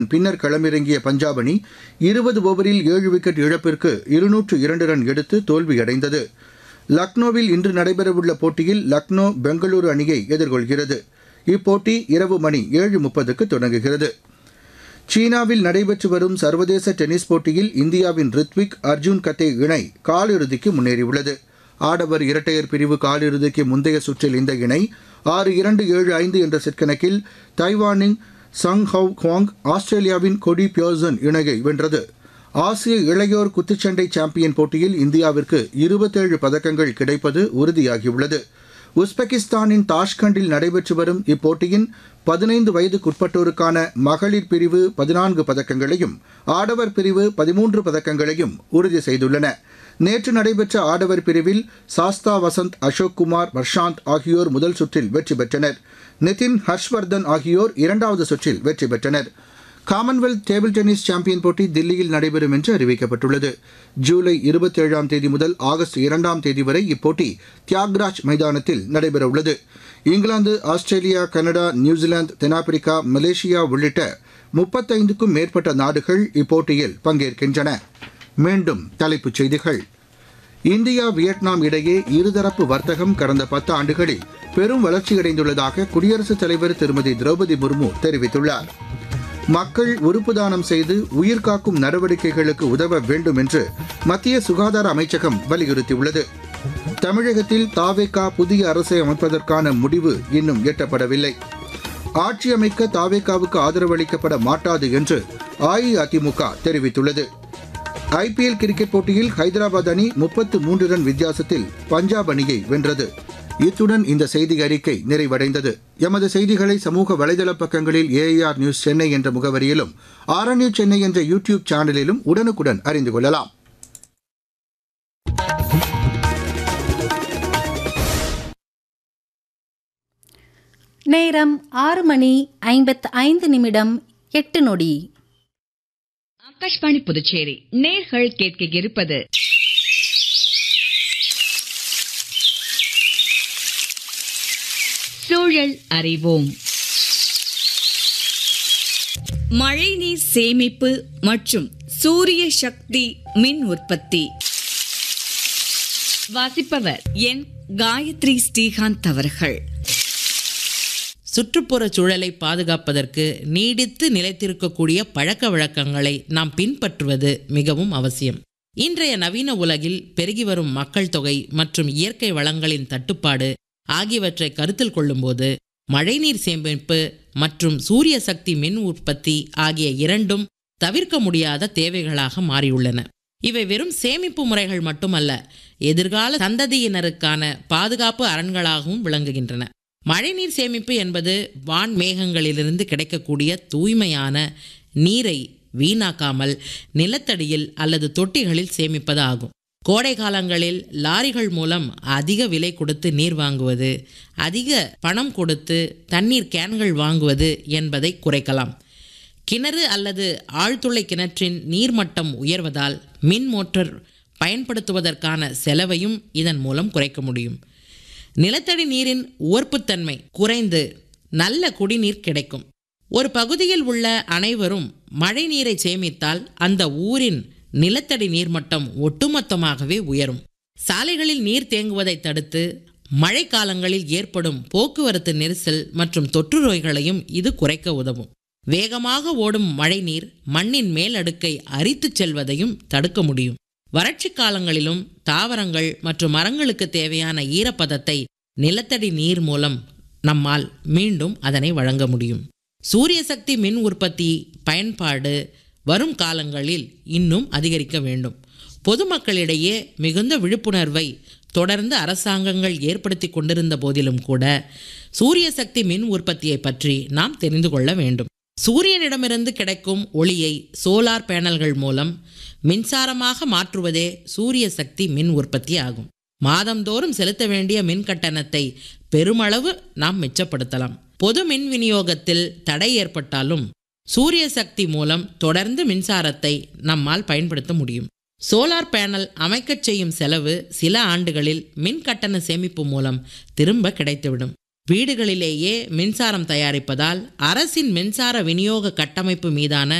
பின்னர் களமிறங்கிய பஞ்சாப் அணி இருபது ஓவரில் ஏழு விக்கெட் இழப்பிற்கு இருநூற்று இரண்டு ரன் எடுத்து தோல்வியடைந்தது லக்னோவில் இன்று நடைபெறவுள்ள போட்டியில் லக்னோ பெங்களூரு அணியை எதிர்கொள்கிறது இப்போட்டி இரவு மணி ஏழு முப்பதுக்கு தொடங்குகிறது சீனாவில் நடைபெற்று வரும் சர்வதேச டென்னிஸ் போட்டியில் இந்தியாவின் ரித்விக் அர்ஜுன் கத்தே இணை காலிறுதிக்கு முன்னேறியுள்ளது ஆடவர் இரட்டையர் பிரிவு காலிறுதிக்கு முந்தைய சுற்றில் இந்த இணை ஆறு இரண்டு ஏழு ஐந்து என்ற செட் கணக்கில் தைவானின் சங் ஹவ் குவாங் ஆஸ்திரேலியாவின் கொடி பியோசன் இணையை வென்றது ஆசிய இளையோர் குத்துச்சண்டை சாம்பியன் போட்டியில் இந்தியாவிற்கு இருபத்தேழு பதக்கங்கள் கிடைப்பது உறுதியாகியுள்ளது உஸ்பெகிஸ்தானின் தாஷ்கண்டில் நடைபெற்று வரும் இப்போட்டியின் பதினைந்து வயதுக்குட்பட்டோருக்கான மகளிர் பிரிவு பதினான்கு பதக்கங்களையும் ஆடவர் பிரிவு பதிமூன்று பதக்கங்களையும் உறுதி செய்துள்ளன நேற்று நடைபெற்ற ஆடவர் பிரிவில் சாஸ்தா வசந்த் அசோக் குமார் வர்ஷாந்த் ஆகியோர் முதல் சுற்றில் வெற்றி பெற்றனர் நிதின் ஹர்ஷ்வர்தன் ஆகியோர் இரண்டாவது சுற்றில் வெற்றி பெற்றனர் காமன்வெல்த் டேபிள் டென்னிஸ் சாம்பியன் போட்டி தில்லியில் நடைபெறும் என்று அறிவிக்கப்பட்டுள்ளது ஜூலை இருபத்தேழாம் தேதி முதல் ஆகஸ்ட் இரண்டாம் தேதி வரை இப்போட்டி தியாக்ராஜ் மைதானத்தில் நடைபெறவுள்ளது இங்கிலாந்து ஆஸ்திரேலியா கனடா நியூசிலாந்து தென்னாப்பிரிக்கா மலேசியா உள்ளிட்ட முப்பத்தைந்துக்கும் மேற்பட்ட நாடுகள் இப்போட்டியில் பங்கேற்கின்றன மீண்டும் தலைப்புச் செய்திகள் இந்தியா வியட்நாம் இடையே இருதரப்பு வர்த்தகம் கடந்த பத்து ஆண்டுகளில் பெரும் வளர்ச்சியடைந்துள்ளதாக குடியரசுத் தலைவர் திருமதி திரௌபதி முர்மு தெரிவித்துள்ளார் மக்கள் உறுப்பு தானம் செய்து உயிர்காக்கும் நடவடிக்கைகளுக்கு உதவ வேண்டும் என்று மத்திய சுகாதார அமைச்சகம் வலியுறுத்தியுள்ளது தமிழகத்தில் தாவேகா புதிய அரசை அமைப்பதற்கான முடிவு இன்னும் எட்டப்படவில்லை ஆட்சி அமைக்க தாவேகாவுக்கு ஆதரவளிக்கப்பட மாட்டாது என்று அஇஅதிமுக தெரிவித்துள்ளது ஐபிஎல் கிரிக்கெட் போட்டியில் ஹைதராபாத் அணி முப்பத்து மூன்று ரன் வித்தியாசத்தில் பஞ்சாப் அணியை வென்றது இத்துடன் இந்த செய்தி அறிக்கை நிறைவடைந்தது எமது செய்திகளை சமூக வலைதள பக்கங்களில் ஏஐஆர் நியூஸ் சென்னை என்ற முகவரியிலும் ஆர்என்யூ சென்னை என்ற யூடியூப் சேனலிலும் உடனுக்குடன் அறிந்து கொள்ளலாம் நேரம் ஆறு மணி ஐம்பத்து ஐந்து நிமிடம் எட்டு நொடி ஆகாஷ்வாணி புதுச்சேரி நேர்கள் கேட்க இருப்பது சூழல் அறிவோம் மழைநீர் சேமிப்பு மற்றும் சூரிய சக்தி மின் உற்பத்தி வாசிப்பவர் என் காயத்ரி ஸ்ரீகாந்த் அவர்கள் சுற்றுப்புற சூழலை பாதுகாப்பதற்கு நீடித்து நிலைத்திருக்கக்கூடிய பழக்க வழக்கங்களை நாம் பின்பற்றுவது மிகவும் அவசியம் இன்றைய நவீன உலகில் பெருகி வரும் மக்கள் தொகை மற்றும் இயற்கை வளங்களின் தட்டுப்பாடு ஆகியவற்றை கருத்தில் கொள்ளும்போது மழைநீர் சேமிப்பு மற்றும் சூரிய சக்தி மின் உற்பத்தி ஆகிய இரண்டும் தவிர்க்க முடியாத தேவைகளாக மாறியுள்ளன இவை வெறும் சேமிப்பு முறைகள் மட்டுமல்ல எதிர்கால சந்ததியினருக்கான பாதுகாப்பு அரண்களாகவும் விளங்குகின்றன மழைநீர் சேமிப்பு என்பது வான் மேகங்களிலிருந்து கிடைக்கக்கூடிய தூய்மையான நீரை வீணாக்காமல் நிலத்தடியில் அல்லது தொட்டிகளில் சேமிப்பது ஆகும் கோடை காலங்களில் லாரிகள் மூலம் அதிக விலை கொடுத்து நீர் வாங்குவது அதிக பணம் கொடுத்து தண்ணீர் கேன்கள் வாங்குவது என்பதை குறைக்கலாம் கிணறு அல்லது ஆழ்துளை கிணற்றின் நீர்மட்டம் உயர்வதால் மின் மோட்டார் பயன்படுத்துவதற்கான செலவையும் இதன் மூலம் குறைக்க முடியும் நிலத்தடி நீரின் உவர்ப்புத்தன்மை குறைந்து நல்ல குடிநீர் கிடைக்கும் ஒரு பகுதியில் உள்ள அனைவரும் மழை நீரை சேமித்தால் அந்த ஊரின் நிலத்தடி நீர்மட்டம் ஒட்டுமொத்தமாகவே உயரும் சாலைகளில் நீர் தேங்குவதை தடுத்து மழை காலங்களில் ஏற்படும் போக்குவரத்து நெரிசல் மற்றும் தொற்று நோய்களையும் இது குறைக்க உதவும் வேகமாக ஓடும் மழைநீர் மண்ணின் மேல் அடுக்கை அரித்துச் செல்வதையும் தடுக்க முடியும் வறட்சி காலங்களிலும் தாவரங்கள் மற்றும் மரங்களுக்கு தேவையான ஈரப்பதத்தை நிலத்தடி நீர் மூலம் நம்மால் மீண்டும் அதனை வழங்க முடியும் சூரிய சக்தி மின் உற்பத்தி பயன்பாடு வரும் காலங்களில் இன்னும் அதிகரிக்க வேண்டும் பொதுமக்களிடையே மிகுந்த விழிப்புணர்வை தொடர்ந்து அரசாங்கங்கள் ஏற்படுத்தி கொண்டிருந்த போதிலும் கூட சூரிய சக்தி மின் உற்பத்தியை பற்றி நாம் தெரிந்து கொள்ள வேண்டும் சூரியனிடமிருந்து கிடைக்கும் ஒளியை சோலார் பேனல்கள் மூலம் மின்சாரமாக மாற்றுவதே சூரிய சக்தி மின் உற்பத்தி ஆகும் மாதந்தோறும் செலுத்த வேண்டிய மின் கட்டணத்தை பெருமளவு நாம் மிச்சப்படுத்தலாம் பொது மின் விநியோகத்தில் தடை ஏற்பட்டாலும் சூரிய சக்தி மூலம் தொடர்ந்து மின்சாரத்தை நம்மால் பயன்படுத்த முடியும் சோலார் பேனல் அமைக்கச் செய்யும் செலவு சில ஆண்டுகளில் மின் கட்டண சேமிப்பு மூலம் திரும்ப கிடைத்துவிடும் வீடுகளிலேயே மின்சாரம் தயாரிப்பதால் அரசின் மின்சார விநியோக கட்டமைப்பு மீதான